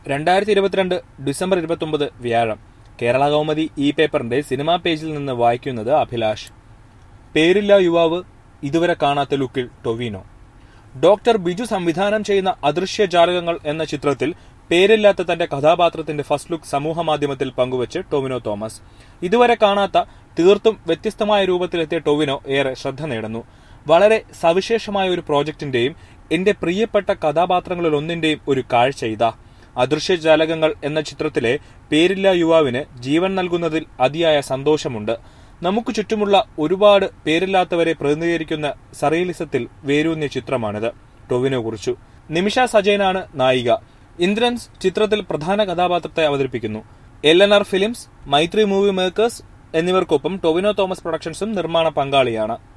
രണ്ടായിരത്തി ഇരുപത്തിരണ്ട് ഡിസംബർ ഇരുപത്തൊമ്പത് വ്യാഴം കേരള കൗമുദി ഇ പേപ്പറിന്റെ സിനിമാ പേജിൽ നിന്ന് വായിക്കുന്നത് അഭിലാഷ് പേരില്ല യുവാവ് ഇതുവരെ കാണാത്ത ലുക്കിൽ ടൊവിനോ ഡോക്ടർ ബിജു സംവിധാനം ചെയ്യുന്ന അദൃശ്യ ജാലകങ്ങൾ എന്ന ചിത്രത്തിൽ പേരില്ലാത്ത തന്റെ കഥാപാത്രത്തിന്റെ ഫസ്റ്റ് ലുക്ക് സമൂഹ മാധ്യമത്തിൽ പങ്കുവച്ച് ടൊവിനോ തോമസ് ഇതുവരെ കാണാത്ത തീർത്തും വ്യത്യസ്തമായ രൂപത്തിലെത്തിയ ടൊവിനോ ഏറെ ശ്രദ്ധ നേടുന്നു വളരെ സവിശേഷമായ ഒരു പ്രോജക്റ്റിന്റെയും എന്റെ പ്രിയപ്പെട്ട കഥാപാത്രങ്ങളിൽ ഒന്നിന്റെയും ഒരു കാഴ്ച ഇതാ അദൃശ്യ ജാലകങ്ങൾ എന്ന ചിത്രത്തിലെ പേരില്ല യുവാവിന് ജീവൻ നൽകുന്നതിൽ അതിയായ സന്തോഷമുണ്ട് നമുക്ക് ചുറ്റുമുള്ള ഒരുപാട് പേരില്ലാത്തവരെ പ്രതിനിധീകരിക്കുന്ന സറിയലിസത്തിൽ വേരൂന്നിയ ചിത്രമാണിത് ടൊവിനോ കുറിച്ചു നിമിഷ സജയനാണ് നായിക ഇന്ദ്രൻസ് ചിത്രത്തിൽ പ്രധാന കഥാപാത്രത്തെ അവതരിപ്പിക്കുന്നു L N R films Mythri movie makers എന്നിവർക്കൊപ്പം ടൊവിനോ തോമസ് പ്രൊഡക്ഷൻസും നിർമ്മാണ പങ്കാളിയാണ്